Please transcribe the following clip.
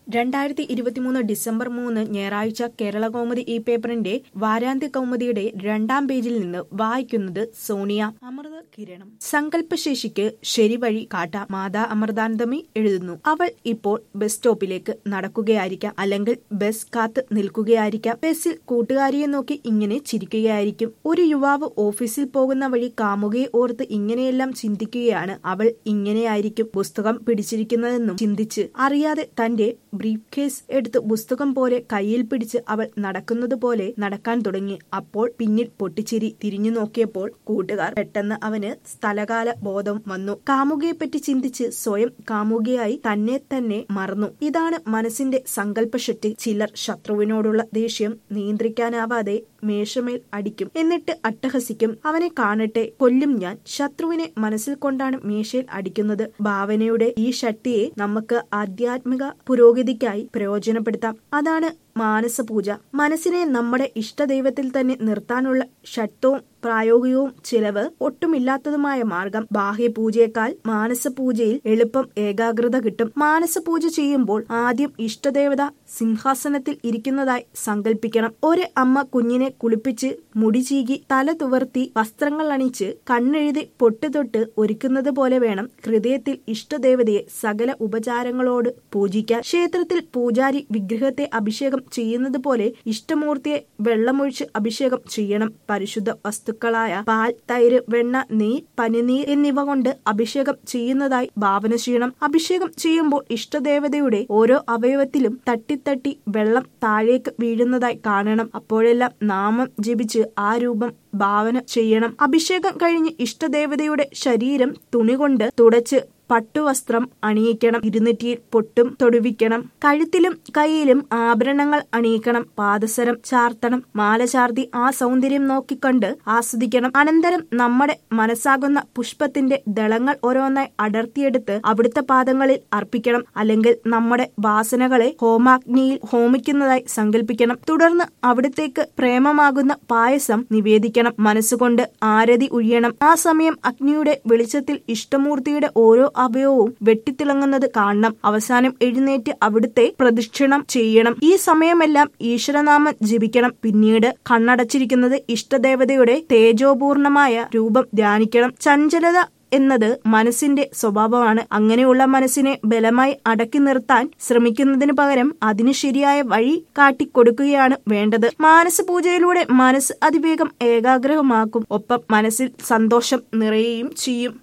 രണ്ടായിരത്തി ഇരുപത്തിമൂന്ന് ഡിസംബർ മൂന്ന് ഞായറാഴ്ച കേരള കൗമുദി ഈ പേപ്പറിന്റെ വാരാന്ത്യ കൗമുദിയുടെ രണ്ടാം പേജിൽ നിന്ന് വായിക്കുന്നത് സോണിയ അമൃത കിരണം സങ്കല്പശേഷിക്ക് ശരിവഴി കാട്ടാം മാതാ അമൃതാനന്ദമി എഴുതുന്നു അവൾ ഇപ്പോൾ ബസ് സ്റ്റോപ്പിലേക്ക് നടക്കുകയായിരിക്കാം അല്ലെങ്കിൽ ബസ് കാത്ത് നിൽക്കുകയായിരിക്കാം ബസ്സിൽ കൂട്ടുകാരിയെ നോക്കി ഇങ്ങനെ ചിരിക്കുകയായിരിക്കും ഒരു യുവാവ് ഓഫീസിൽ പോകുന്ന വഴി കാമുകയെ ഓർത്ത് ഇങ്ങനെയെല്ലാം ചിന്തിക്കുകയാണ് അവൾ ഇങ്ങനെയായിരിക്കും പുസ്തകം പിടിച്ചിരിക്കുന്നതെന്നും ചിന്തിച്ച് അറിയാതെ തന്റെ ബ്രീഫ് കേസ് എടുത്ത് പുസ്തകം പോലെ കയ്യിൽ പിടിച്ച് അവൾ നടക്കുന്നത് പോലെ നടക്കാൻ തുടങ്ങി അപ്പോൾ പിന്നിൽ പൊട്ടിച്ചിരി തിരിഞ്ഞു നോക്കിയപ്പോൾ കൂട്ടുകാർ പെട്ടെന്ന് അവന് സ്ഥലകാല ബോധം വന്നു കാമുകയെപ്പറ്റി ചിന്തിച്ച് സ്വയം കാമുകയായി തന്നെ തന്നെ മറന്നു ഇതാണ് മനസ്സിന്റെ സങ്കല്പശക്തി ചിലർ ശത്രുവിനോടുള്ള ദേഷ്യം നിയന്ത്രിക്കാനാവാതെ മേശമേൽ അടിക്കും എന്നിട്ട് അട്ടഹസിക്കും അവനെ കാണട്ടെ കൊല്ലും ഞാൻ ശത്രുവിനെ മനസ്സിൽ കൊണ്ടാണ് മേശയിൽ അടിക്കുന്നത് ഭാവനയുടെ ഈ ശക്തിയെ നമുക്ക് ആധ്യാത്മിക പുരോഗതിക്കായി പ്രയോജനപ്പെടുത്താം അതാണ് മാനസപൂജ മനസ്സിനെ നമ്മുടെ ഇഷ്ടദൈവത്തിൽ തന്നെ നിർത്താനുള്ള ശക്തവും പ്രായോഗികവും ചിലവ് ഒട്ടുമില്ലാത്തതുമായ മാർഗം ബാഹ്യപൂജയേക്കാൾ മാനസപൂജയിൽ എളുപ്പം ഏകാഗ്രത കിട്ടും മാനസപൂജ ചെയ്യുമ്പോൾ ആദ്യം ഇഷ്ടദേവത സിംഹാസനത്തിൽ ഇരിക്കുന്നതായി സങ്കല്പിക്കണം ഒരു അമ്മ കുഞ്ഞിനെ കുളിപ്പിച്ച് മുടി ചീകി തല തുവർത്തി വസ്ത്രങ്ങൾ അണിച്ച് കണ്ണെഴുതി പൊട്ടുതൊട്ട് ഒരുക്കുന്നത് പോലെ വേണം ഹൃദയത്തിൽ ഇഷ്ടദേവതയെ സകല ഉപചാരങ്ങളോട് പൂജിക്കാൻ ക്ഷേത്രത്തിൽ പൂജാരി വിഗ്രഹത്തെ അഭിഷേകം ചെയ്യുന്നത് പോലെ ഇഷ്ടമൂർത്തിയെ വെള്ളമൊഴിച്ച് അഭിഷേകം ചെയ്യണം പരിശുദ്ധ വസ്തുക്കളായ പാൽ തൈര് വെണ്ണ നെയ് പനിനീർ എന്നിവ കൊണ്ട് അഭിഷേകം ചെയ്യുന്നതായി ഭാവന ചെയ്യണം അഭിഷേകം ചെയ്യുമ്പോൾ ഇഷ്ടദേവതയുടെ ഓരോ അവയവത്തിലും തട്ടിത്തട്ടി വെള്ളം താഴേക്ക് വീഴുന്നതായി കാണണം അപ്പോഴെല്ലാം നാമം ജപിച്ച് ആ രൂപം ഭാവന ചെയ്യണം അഭിഷേകം കഴിഞ്ഞ് ഇഷ്ടദേവതയുടെ ശരീരം തുണി കൊണ്ട് തുടച്ച് പട്ടുവസ്ത്രം അണിയിക്കണം ഇരുനെറ്റിയിൽ പൊട്ടും തൊടുവിക്കണം കഴുത്തിലും കൈയിലും ആഭരണങ്ങൾ അണിയിക്കണം പാദസരം ചാർത്തണം മാല ചാർത്തി ആ സൗന്ദര്യം നോക്കിക്കണ്ട് ആസ്വദിക്കണം അനന്തരം നമ്മുടെ മനസ്സാകുന്ന പുഷ്പത്തിന്റെ ദളങ്ങൾ ഓരോന്നായി അടർത്തിയെടുത്ത് അവിടുത്തെ പാദങ്ങളിൽ അർപ്പിക്കണം അല്ലെങ്കിൽ നമ്മുടെ വാസനകളെ ഹോമാഗ്നിയിൽ ഹോമിക്കുന്നതായി സങ്കല്പിക്കണം തുടർന്ന് അവിടത്തേക്ക് പ്രേമമാകുന്ന പായസം നിവേദിക്കണം മനസ്സുകൊണ്ട് ആരതി ഉഴിയണം ആ സമയം അഗ്നിയുടെ വെളിച്ചത്തിൽ ഇഷ്ടമൂർത്തിയുടെ ഓരോ അവയവവും വെട്ടിത്തിളങ്ങുന്നത് കാണണം അവസാനം എഴുന്നേറ്റ് അവിടുത്തെ പ്രദക്ഷിണം ചെയ്യണം ഈ സമയമെല്ലാം ഈശ്വരനാമം ജപിക്കണം പിന്നീട് കണ്ണടച്ചിരിക്കുന്നത് ഇഷ്ടദേവതയുടെ തേജോപൂർണമായ രൂപം ധ്യാനിക്കണം ചഞ്ചലത എന്നത് മനസ്സിന്റെ സ്വഭാവമാണ് അങ്ങനെയുള്ള മനസ്സിനെ ബലമായി അടക്കി നിർത്താൻ ശ്രമിക്കുന്നതിന് പകരം അതിന് ശരിയായ വഴി കാട്ടിക്കൊടുക്കുകയാണ് വേണ്ടത് മാനസപൂജയിലൂടെ മനസ്സ് അതിവേഗം ഏകാഗ്രഹമാക്കും ഒപ്പം മനസ്സിൽ സന്തോഷം നിറയുകയും ചെയ്യും